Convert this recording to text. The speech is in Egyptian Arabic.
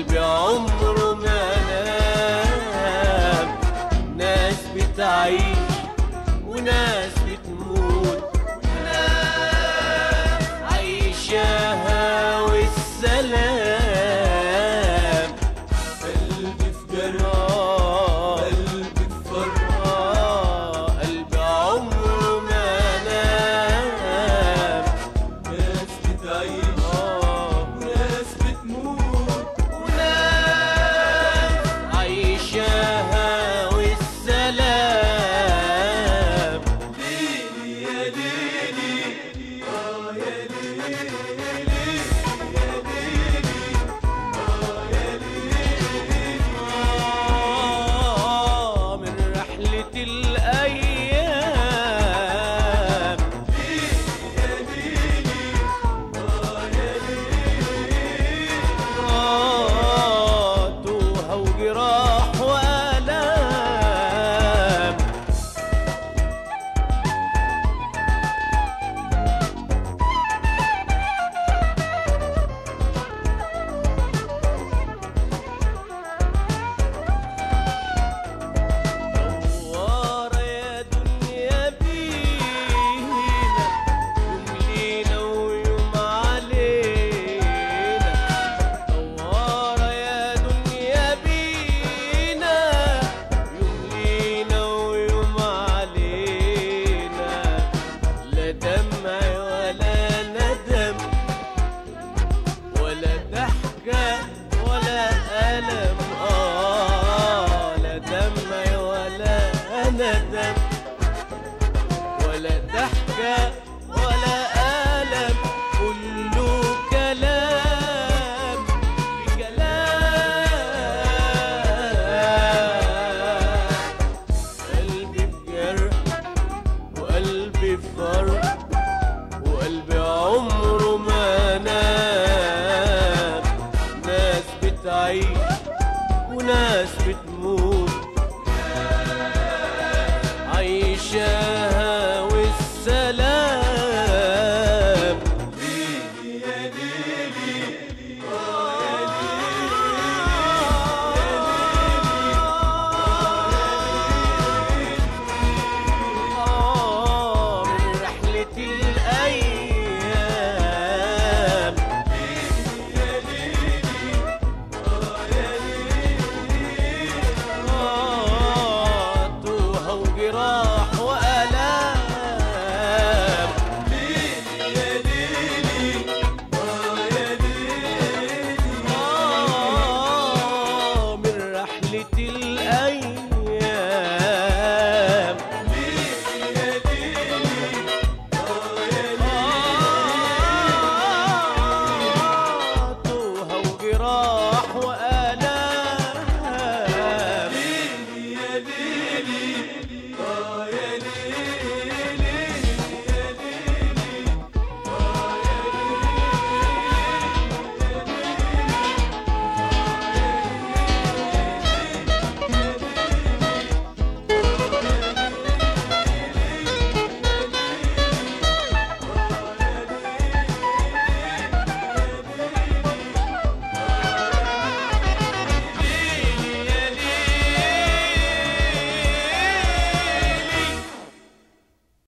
قلبي عمره ما نام ناس بتعيش وناس بتموت وناس عايشاها والسلام قلبي في جراح قلبي في فرح قلبي عمره ما نام ناس بتعيش وناس بتموت وناس عايشاها والسلام ليلي يا ليلي اه يا ليلي يا ليلي اه يا ليلي آه من رحلة الأيام آه توها وجراح وآلام دوارة يا دنيا بينا يوم لينا ويوم علينا دوارة يا دنيا بينا يوم لينا ويوم علينا لا دمع ولا ندم ولا ضحكة ولا ألم آه لا دمع ولا ندم ولا ضحكة